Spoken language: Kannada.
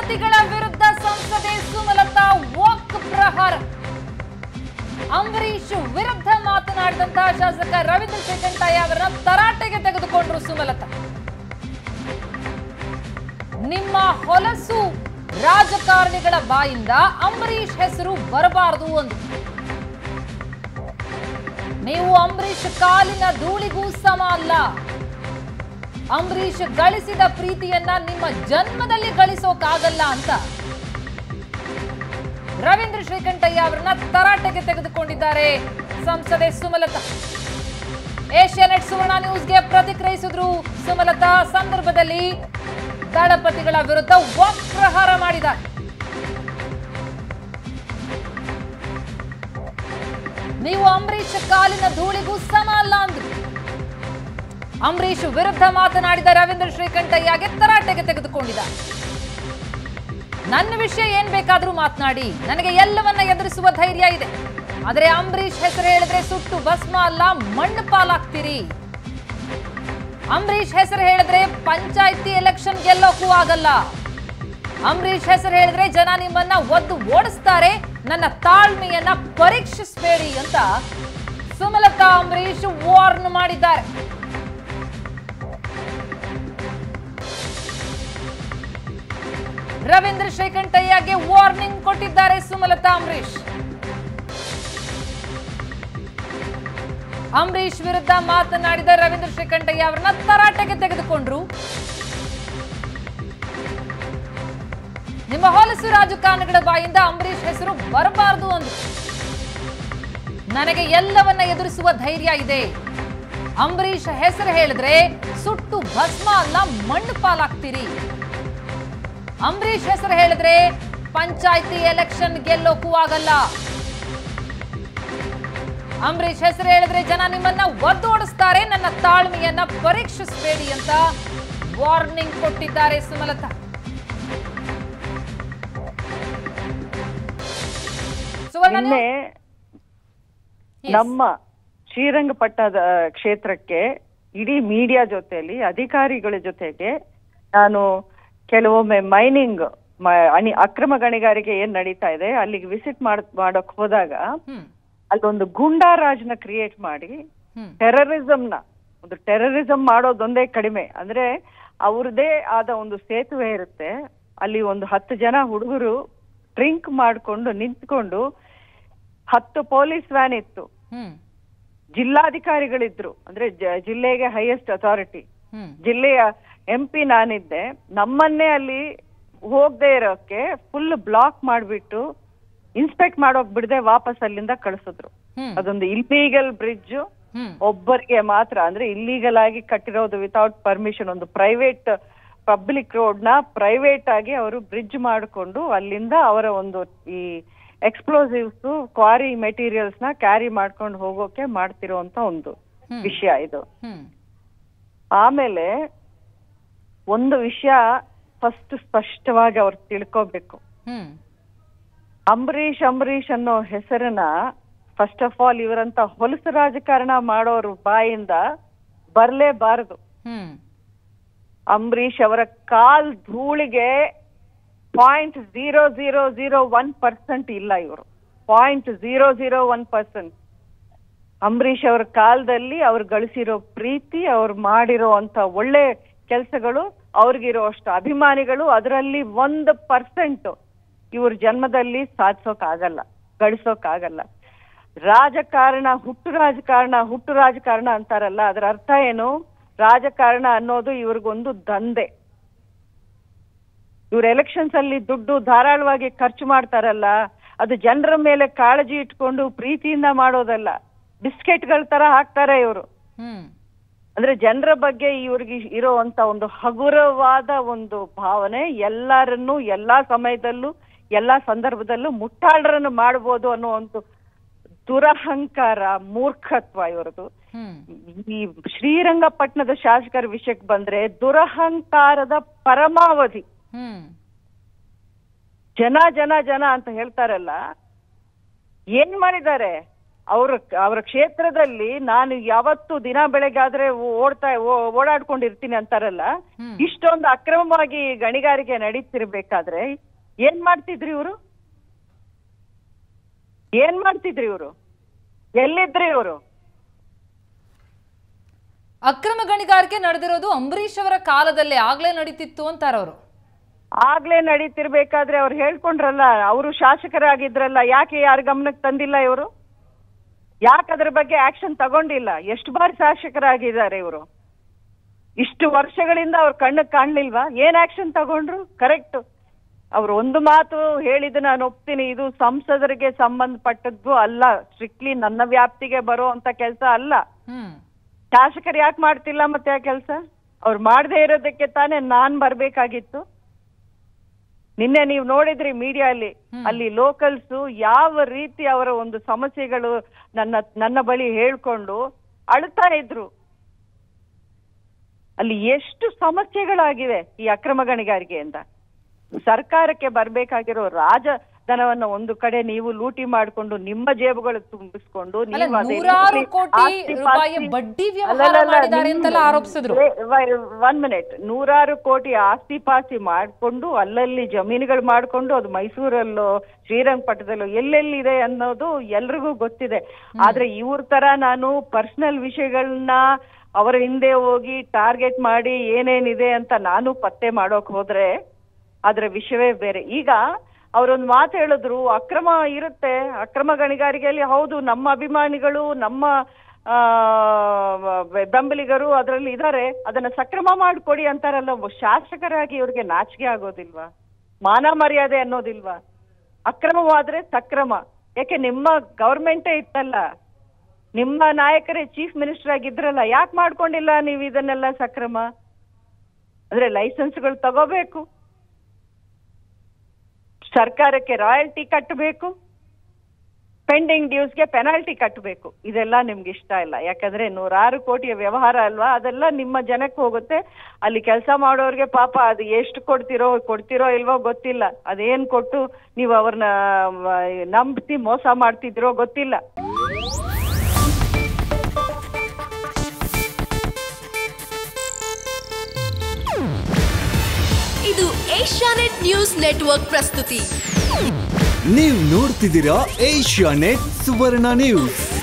ದಳಪತಿಗಳ ವಿರುದ್ಧ ಸಂಸದೆ ಸುಮಲತಾ ವಾಕ್ ಪ್ರಹಾರ ಅಂಬರೀಶ್ ವಿರುದ್ಧ ಮಾತನಾಡಿದಂತಹ ಶಾಸಕ ರವೀಂದ್ರ ಶ್ರೀಕಂಠಯ್ಯ ಅವರನ್ನ ತರಾಟೆಗೆ ತೆಗೆದುಕೊಂಡ್ರು ಸುಮಲತಾ ನಿಮ್ಮ ಹೊಲಸು ರಾಜಕಾರಣಿಗಳ ಬಾಯಿಂದ ಅಂಬರೀಶ್ ಹೆಸರು ಬರಬಾರದು ಅಂದು ನೀವು ಅಂಬರೀಶ್ ಕಾಲಿನ ಧೂಳಿಗೂ ಸಮ ಅಲ್ಲ ಅಂಬರೀಶ್ ಗಳಿಸಿದ ಪ್ರೀತಿಯನ್ನ ನಿಮ್ಮ ಜನ್ಮದಲ್ಲಿ ಗಳಿಸೋಕಾಗಲ್ಲ ಅಂತ ರವೀಂದ್ರ ಶ್ರೀಕಂಠಯ್ಯ ಅವರನ್ನ ತರಾಟೆಗೆ ತೆಗೆದುಕೊಂಡಿದ್ದಾರೆ ಸಂಸದೆ ಸುಮಲತಾ ಏಷ್ಯಾನೆಟ್ ಸುವರ್ಣ ನ್ಯೂಸ್ಗೆ ಪ್ರತಿಕ್ರಿಯಿಸಿದ್ರು ಸುಮಲತಾ ಸಂದರ್ಭದಲ್ಲಿ ದಳಪತಿಗಳ ವಿರುದ್ಧ ವಕ್ರಹಾರ ಮಾಡಿದ್ದಾರೆ ನೀವು ಅಂಬರೀಶ್ ಕಾಲಿನ ಧೂಳಿಗೂ ಸಮ ಅಲ್ಲ ಅಂದ್ರು ಅಂಬರೀಶ್ ವಿರುದ್ಧ ಮಾತನಾಡಿದ ರವೀಂದ್ರ ಶ್ರೀಕಂಠಯ್ಯಗೆ ತರಾಟೆಗೆ ತೆಗೆದುಕೊಂಡಿದ್ದಾರೆ ನನ್ನ ವಿಷಯ ಏನ್ ಬೇಕಾದ್ರೂ ಮಾತನಾಡಿ ನನಗೆ ಎಲ್ಲವನ್ನ ಎದುರಿಸುವ ಧೈರ್ಯ ಇದೆ ಆದರೆ ಅಂಬರೀಶ್ ಹೆಸರು ಹೇಳಿದ್ರೆ ಸುಟ್ಟು ಭಸ್ಮ ಅಲ್ಲ ಮಣ್ಣು ಪಾಲಾಗ್ತೀರಿ ಅಂಬರೀಶ್ ಹೆಸರು ಹೇಳಿದ್ರೆ ಪಂಚಾಯತಿ ಎಲೆಕ್ಷನ್ ಗೆಲ್ಲೋಕ್ಕೂ ಆಗಲ್ಲ ಅಂಬರೀಶ್ ಹೆಸರು ಹೇಳಿದ್ರೆ ಜನ ನಿಮ್ಮನ್ನ ಒದ್ದು ಓಡಿಸ್ತಾರೆ ನನ್ನ ತಾಳ್ಮೆಯನ್ನ ಪರೀಕ್ಷಿಸಬೇಡಿ ಅಂತ ಸುಮಲತಾ ಅಂಬರೀಶ್ ವಾರ್ನ್ ಮಾಡಿದ್ದಾರೆ ರವೀಂದ್ರ ಶ್ರೀಕಂಠಯ್ಯಗೆ ವಾರ್ನಿಂಗ್ ಕೊಟ್ಟಿದ್ದಾರೆ ಸುಮಲತಾ ಅಂಬರೀಶ್ ಅಂಬರೀಶ್ ವಿರುದ್ಧ ಮಾತನಾಡಿದ ರವೀಂದ್ರ ಶ್ರೀಕಂಠಯ್ಯ ಅವರನ್ನ ತರಾಟೆಗೆ ತೆಗೆದುಕೊಂಡ್ರು ನಿಮ್ಮ ಹೊಲಸು ರಾಜಕಾರಣಿಗಳ ಬಾಯಿಂದ ಅಂಬರೀಶ್ ಹೆಸರು ಬರಬಾರದು ಅಂದ್ರು ನನಗೆ ಎಲ್ಲವನ್ನ ಎದುರಿಸುವ ಧೈರ್ಯ ಇದೆ ಅಂಬರೀಶ್ ಹೆಸರು ಹೇಳಿದ್ರೆ ಸುಟ್ಟು ಭಸ್ಮ ಅಲ್ಲ ಮಣ್ಣು ಪಾಲಾಗ್ತೀರಿ ಅಂಬರೀಶ್ ಹೆಸರು ಹೇಳಿದ್ರೆ ಪಂಚಾಯತಿ ಎಲೆಕ್ಷನ್ ಗೆಲ್ಲೋಕ್ಕೂ ಆಗಲ್ಲ ಅಂಬರೀಶ್ ಹೆಸರು ಹೇಳಿದ್ರೆ ಜನ ನಿಮ್ಮನ್ನ ಒದ್ದೋಡಿಸ್ತಾರೆ ನನ್ನ ತಾಳ್ಮೆಯನ್ನ ಪರೀಕ್ಷಿಸಬೇಡಿ ಅಂತ ವಾರ್ನಿಂಗ್ ಕೊಟ್ಟಿದ್ದಾರೆ ಸುಮಲತಾ ಸುವರ್ಣ ನಿನ್ನೆ Yes. ನಮ್ಮ ಶ್ರೀರಂಗಪಟ್ಟಣದ ಕ್ಷೇತ್ರಕ್ಕೆ ಇಡೀ ಮೀಡಿಯಾ ಜೊತೆಯಲ್ಲಿ ಅಧಿಕಾರಿಗಳ ಜೊತೆಗೆ ನಾನು ಕೆಲವೊಮ್ಮೆ ಮೈನಿಂಗ್ ಅಣಿ ಅಕ್ರಮ ಗಣಿಗಾರಿಕೆ ಏನ್ ನಡೀತಾ ಇದೆ ಅಲ್ಲಿಗೆ ವಿಸಿಟ್ ಮಾಡ್ ಮಾಡಕ್ ಹೋದಾಗ ಹ್ಮ್ ಅಲ್ಲೊಂದು ಗುಂಡಾರಾಜ್ನ ಕ್ರಿಯೇಟ್ ಮಾಡಿ ಹ್ಮ್ ಟೆರರಿಸಂನ ಒಂದು ಟೆರರಿಸಂ ಮಾಡೋದೊಂದೇ ಕಡಿಮೆ ಅಂದ್ರೆ ಅವ್ರದೇ ಆದ ಒಂದು ಸೇತುವೆ ಇರುತ್ತೆ ಅಲ್ಲಿ ಒಂದು ಹತ್ತು ಜನ ಹುಡುಗರು ಡ್ರಿಂಕ್ ಮಾಡ್ಕೊಂಡು ನಿಂತ್ಕೊಂಡು ಹತ್ತು ಪೊಲೀಸ್ ವ್ಯಾನ್ ಇತ್ತು ಹ್ಮ್ ಜಿಲ್ಲಾಧಿಕಾರಿಗಳಿದ್ರು ಅಂದ್ರೆ ಜ- ಜಿಲ್ಲೆಗೆ ಹೈಯೆಸ್ಟ್ ಅಥಾರಿಟಿ ಹ್ಮ್ ಜಿಲ್ಲೆಯ ಎಂ ಪಿ ನಾನಿದ್ದೆ ನಮ್ಮನ್ನೇ ಅಲ್ಲಿ ಹೋಗದೆ ಇರೋಕೆ ಫುಲ್ ಬ್ಲಾಕ್ ಮಾಡ್ಬಿಟ್ಟು ಇನ್ಸ್ಪೆಕ್ಟ್ ಮಾಡೋಕ್ ಬಿಡದೆ ವಾಪಸ್ ಅಲ್ಲಿಂದ ಕಳಿಸಿದ್ರು ಹ್ಮ್ ಅದೊಂದು ಇಲ್ಲೀಗಲ್ ಬ್ರಿಡ್ಜ್ ಹ್ಮ್ ಒಬ್ಬರಿಗೆ ಮಾತ್ರ ಅಂದ್ರೆ ಇಲ್ಲೀಗಲ್ ಆಗಿ ಕಟ್ಟಿರೋದು ವಿತೌಟ್ ಪರ್ಮಿಷನ್ ಒಂದು ಪ್ರೈವೇಟ್ ಪಬ್ಲಿಕ್ ರೋಡ್ ನ ಪ್ರೈವೇಟ್ ಆಗಿ ಅವರು ಬ್ರಿಡ್ಜ್ ಮಾಡಿಕೊಂಡು ಅಲ್ಲಿಂದ ಅವರ ಒಂದು ಈ ಎಕ್ಸ್ಪ್ಲೋಸಿವ್ಸ್ ಕ್ವಾರಿ ಮೆಟೀರಿಯಲ್ಸ್ ನ ಕ್ಯಾರಿ ಮಾಡ್ಕೊಂಡು ಹೋಗೋಕೆ ಮಾಡ್ತಿರೋಂತ ಒಂದು ಹ್ಮ್. ವಿಷಯ ಇದು ಹ್ಮ್ ಆಮೇಲೆ ಒಂದು ವಿಷಯ ಫಸ್ಟ್ ಸ್ಪಷ್ಟವಾಗಿ ಅವ್ರು ತಿಳ್ಕೋಬೇಕು ಹ್ಮ್ ಅಂಬರೀಷ್ ಅಂಬರೀಷ್ ಅನ್ನೋ ಹೆಸರನ್ನ ಫಸ್ಟ್ ಆಫ್ ಆಲ್ ಇವರಂತ ಹೊಲಸು ರಾಜಕಾರಣ ಮಾಡೋರು ಬಾಯಿಂದ ಬರ್ಲೇಬಾರದು ಹ್ಮ್ ಅಂಬರೀಷ್ ಅವರ ಕಾಲ್ ಧೂಳಿಗೆ point zero zero zero one percent ಇಲ್ಲ ಇವರು point zero zero one percent Ambareesh ಅವರ ಕಾಲದಲ್ಲಿ ಅವ್ರು ಗಳಿಸಿರೋ ಪ್ರೀತಿ ಅವ್ರು ಮಾಡಿರೋ ಅಂತ ಒಳ್ಳೆ ಕೆಲಸಗಳು ಅವ್ರಿಗಿರೋ ಅಷ್ಟು ಅಭಿಮಾನಿಗಳು ಅದರಲ್ಲಿ ಒಂದು ಪರ್ಸೆಂಟ್ ಇವ್ರ ಜನ್ಮದಲ್ಲಿ ಸಾಧಿಸೋಕ್ ಆಗಲ್ಲ ಗಳಿಸೋಕ್ ಆಗಲ್ಲ ರಾಜಕಾರಣ ಹುಟ್ಟು ರಾಜಕಾರಣ ಹುಟ್ಟು ರಾಜಕಾರಣ ಅಂತಾರಲ್ಲ ಅದರ ಅರ್ಥ ಏನು ರಾಜಕಾರಣ ಅನ್ನೋದು ಇವ್ರಿಗೊಂದು ದಂಧೆ ಇವ್ರ ಎಲೆಕ್ಷನ್ಸ್ ಅಲ್ಲಿ ದುಡ್ಡು ಧಾರಾಳವಾಗಿ ಖರ್ಚು ಮಾಡ್ತಾರಲ್ಲ ಅದು ಜನರ ಮೇಲೆ ಕಾಳಜಿ ಇಟ್ಕೊಂಡು ಪ್ರೀತಿಯಿಂದ ಮಾಡೋದಲ್ಲ ಬಿಸ್ಕೆಟ್ಗಳ ತರ ಹಾಕ್ತಾರೆ ಇವರು ಹ್ಮ್ ಅಂದ್ರೆ ಜನರ ಬಗ್ಗೆ ಇವ್ರಿಗೆ ಇರೋವಂತ ಒಂದು ಹಗುರವಾದ ಒಂದು ಭಾವನೆ ಎಲ್ಲರನ್ನು ಎಲ್ಲಾ ಸಮಯದಲ್ಲೂ ಎಲ್ಲಾ ಸಂದರ್ಭದಲ್ಲೂ ಮುಟ್ಟಾಳರನ್ನು ಮಾಡ್ಬೋದು ಅನ್ನೋ ಒಂದು ದುರಹಂಕಾರ ಮೂರ್ಖತ್ವ ಇವರದು ಹ್ಮ್ ಈ ಶ್ರೀರಂಗಪಟ್ಟಣದ ಶಾಸಕರ ವಿಷಯಕ್ಕೆ ಬಂದ್ರೆ ದುರಹಂಕಾರದ ಪರಮಾವಧಿ ಹ್ಮ್ ಜನ ಜನ ಜನ ಅಂತ ಹೇಳ್ತಾರಲ್ಲ ಏನ್ ಮಾಡಿದ್ದಾರೆ ಅವ್ರ ಅವರ ಕ್ಷೇತ್ರದಲ್ಲಿ ನಾನು ಯಾವತ್ತು ದಿನ ಬೆಳಗಾದ್ರೆ ಓಡ್ತಾ ಓ- ಓಡಾಡ್ಕೊಂಡಿರ್ತೀನಿ ಅಂತಾರಲ್ಲ ಹ್ಮ್. ಇಷ್ಟೊಂದು ಅಕ್ರಮವಾಗಿ ಗಣಿಗಾರಿಕೆ ನಡೀತಿರ್ಬೇಕಾದ್ರೆ ಏನ್ ಮಾಡ್ತಿದ್ರಿ ಇವರು ಏನ್ ಮಾಡ್ತಿದ್ರಿ ಇವರು ಎಲ್ಲಿದ್ರಿ ಇವರು ಅಕ್ರಮ ಗಣಿಗಾರಿಕೆ ನಡೆದಿರೋದು ಅಂಬರೀಷ್ ಅವರ ಕಾಲದಲ್ಲೇ ಆಗ್ಲೇ ನಡೀತಿತ್ತು ಅಂತಾರ ಅವರು ಆಗ್ಲೇ ನಡೀತಿರ್ಬೇಕಾದ್ರೆ ಅವ್ರು ಹೇಳ್ಕೊಂಡ್ರಲ್ಲ ಅವರು ಶಾಸಕರಾಗಿದ್ರಲ್ಲ ಯಾಕೆ ಯಾರ ಗಮನಕ್ಕೆ ತಂದಿಲ್ಲ ಇವರು ಯಾಕೆ ಅದ್ರ ಬಗ್ಗೆ ಆಕ್ಷನ್ ತಗೊಂಡಿಲ್ಲ ಎಷ್ಟು ಬಾರಿ ಶಾಸಕರಾಗಿದ್ದಾರೆ ಇವರು ಇಷ್ಟು ವರ್ಷಗಳಿಂದ ಅವ್ರ ಕಣ್ಣಕ್ಕೆ ಕಾಣ್ಲಿಲ್ವಾ ಏನ್ ಆಕ್ಷನ್ ತಗೊಂಡ್ರು ಕರೆಕ್ಟ್ ಅವ್ರು ಒಂದು ಮಾತು ಹೇಳಿದ್ದು ನಾನು ಒಪ್ತೀನಿ ಇದು ಸಂಸದರಿಗೆ ಸಂಬಂಧಪಟ್ಟದ್ದು ಅಲ್ಲ ಸ್ಟ್ರಿಕ್ಟ್ಲಿ ನನ್ನ ವ್ಯಾಪ್ತಿಗೆ ಬರೋ ಅಂತ ಕೆಲಸ ಅಲ್ಲ ಹ್ಮ್ ಶಾಸಕರು ಯಾಕೆ ಮಾಡ್ತಿಲ್ಲ ಮತ್ತೆ ಆ ಕೆಲಸ ಅವ್ರು ಮಾಡದೇ ಇರೋದಕ್ಕೆ ತಾನೇ ನಾನ್ ಬರ್ಬೇಕಾಗಿತ್ತು ನಿನ್ನೆ ನೀವು ನೋಡಿದ್ರಿ ಮೀಡಿಯಾಲಿ ಅಲ್ಲಿ ಲೋಕಲ್ಸ್ ಯಾವ ರೀತಿ ಅವರ ಒಂದು ಸಮಸ್ಯೆಗಳು ನನ್ನ ನನ್ನ ಬಳಿ ಹೇಳ್ಕೊಂಡು ಅಳ್ತಾ ಇದ್ರು ಅಲ್ಲಿ ಎಷ್ಟು ಸಮಸ್ಯೆಗಳಾಗಿವೆ ಈ ಅಕ್ರಮ ಗಣಿಗಾರಿಕೆಯಿಂದ ಸರ್ಕಾರಕ್ಕೆ ಬರ್ಬೇಕಾಗಿರೋ ರಾಜಧನವನ್ನ ಒಂದು ಕಡೆ ನೀವು ಲೂಟಿ ಮಾಡಿಕೊಂಡು ನಿಮ್ಮ ಜೇಬುಗಳು ತುಂಬಿಸ್ಕೊಂಡು ಅಲ್ಲ, ನೀವು ಅದೇ ನೂರಾರು ರೀತಿ ಕೋಟಿ ಆಸ್ತಿ ರೂಪಾಯಿಯ ಪಾಸ್ತಿ- ಬಡ್ಡಿ ವ್ಯವಹಾರ ಅಲ್ಲಲ್ಲಲ್ಲ, ಮಾಡಿದ್ದಾರೆ ಅಂತೆಲ್ಲ ನಿಮ್ಮ- ಆರೋಪಿಸಿದ್ರು. ಒನ್ ಮಿನಿಟ್ ನೂರಾರು ಕೋಟಿ ಆಸ್ತಿ ಪಾಸ್ತಿ ಮಾಡ್ಕೊಂಡು ಅಲ್ಲಲ್ಲಿ ಜಮೀನುಗಳು ಮಾಡ್ಕೊಂಡು ಅದು ಮೈಸೂರಲ್ಲೋ ಶ್ರೀರಂಗಪಟ್ಟಣದಲ್ಲೋ ಎಲ್ಲೆಲ್ಲಿದೆ ಅನ್ನೋದು ಎಲ್ರಿಗೂ ಗೊತ್ತಿದೆ ಆದ್ರೆ ಇವ್ರ ತರ ನಾನು ಪರ್ಸನಲ್ ವಿಷಯಗಳನ್ನ ಅವರ ಹಿಂದೆ ಹೋಗಿ ಟಾರ್ಗೆಟ್ ಮಾಡಿ ಏನೇನಿದೆ ಅಂತ ನಾನು ಪತ್ತೆ ಮಾಡೋಕ್ ಹೋದ್ರೆ ಅದ್ರ ವಿಷಯವೇ ಬೇರೆ ಈಗ ಅವರೊಂದು ಮಾತು ಹೇಳಿದ್ರು ಅಕ್ರಮ ಇರುತ್ತೆ ಅಕ್ರಮ ಗಣಿಗಾರಿಕೆಯಲ್ಲಿ ಹೌದು ನಮ್ಮ ಅಭಿಮಾನಿಗಳು ನಮ್ಮ ಆ, ಬೆಂಬಲಿಗರು ಅದರಲ್ಲಿ ಇದ್ದಾರೆ ಅದನ್ನ ಸಕ್ರಮ ಮಾಡಿಕೊಡಿ ಅಂತಾರಲ್ಲ ಒಬ್ಬ ಶಾಸಕರಾಗಿ ಇವ್ರಿಗೆ ನಾಚಿಕೆ ಆಗೋದಿಲ್ವಾ ಮಾನ ಮರ್ಯಾದೆ ಅನ್ನೋದಿಲ್ವಾ ಅಕ್ರಮವಾದ್ರೆ ಸಕ್ರಮ ಯಾಕೆ ನಿಮ್ಮ ಗೌರ್ಮೆಂಟೇ ಇತ್ತಲ್ಲ ನಿಮ್ಮ ನಾಯಕರೇ ಚೀಫ್ ಮಿನಿಸ್ಟರ್ ಆಗಿದ್ರಲ್ಲ ಯಾಕೆ ಮಾಡ್ಕೊಂಡಿಲ್ಲ ನೀವು ಇದನ್ನೆಲ್ಲ ಸಕ್ರಮ ಅಂದ್ರೆ ಲೈಸೆನ್ಸ್ಗಳು ತಗೋಬೇಕು ಸರ್ಕಾರಕ್ಕೆ ರಾಯಲ್ಟಿ ಕಟ್ಟಬೇಕು ಪೆಂಡಿಂಗ್ ಡ್ಯೂಸ್ಗೆ ಪೆನಾಲ್ಟಿ ಕಟ್ಟಬೇಕು ಇದೆಲ್ಲ ನಿಮ್ಗೆ ಇಷ್ಟ ಇಲ್ಲ ಯಾಕಂದ್ರೆ ನೂರಾರು ಕೋಟಿಯ ವ್ಯವಹಾರ ಅಲ್ವಾ ಅದೆಲ್ಲ ನಿಮ್ಮ ಜನಕ್ಕೆ ಹೋಗುತ್ತೆ ಅಲ್ಲಿ ಕೆಲಸ ಮಾಡೋರ್ಗೆ ಪಾಪ ಅದು ಎಷ್ಟು ಕೊಡ್ತಿರೋ ಕೊಡ್ತಿರೋ ಇಲ್ವೋ ಗೊತ್ತಿಲ್ಲ ಅದೇನ್ ಕೊಟ್ಟು ನೀವು ಅವ್ರನ್ನ ನಂಬಿಸಿ ಮೋಸ ಮಾಡ್ತಿದ್ರೋ ಗೊತ್ತಿಲ್ಲ ಇದು ಏಷ್ಯಾನೆಟ್ ನ್ಯೂಸ್ ನೆಟ್ವರ್ಕ್ ಪ್ರಸ್ತುತಿ ನೀವು ನೋಡ್ತಿದ್ದೀರಾ ಏಷ್ಯಾ ನೆಟ್ ಸುವರ್ಣ ನ್ಯೂಸ್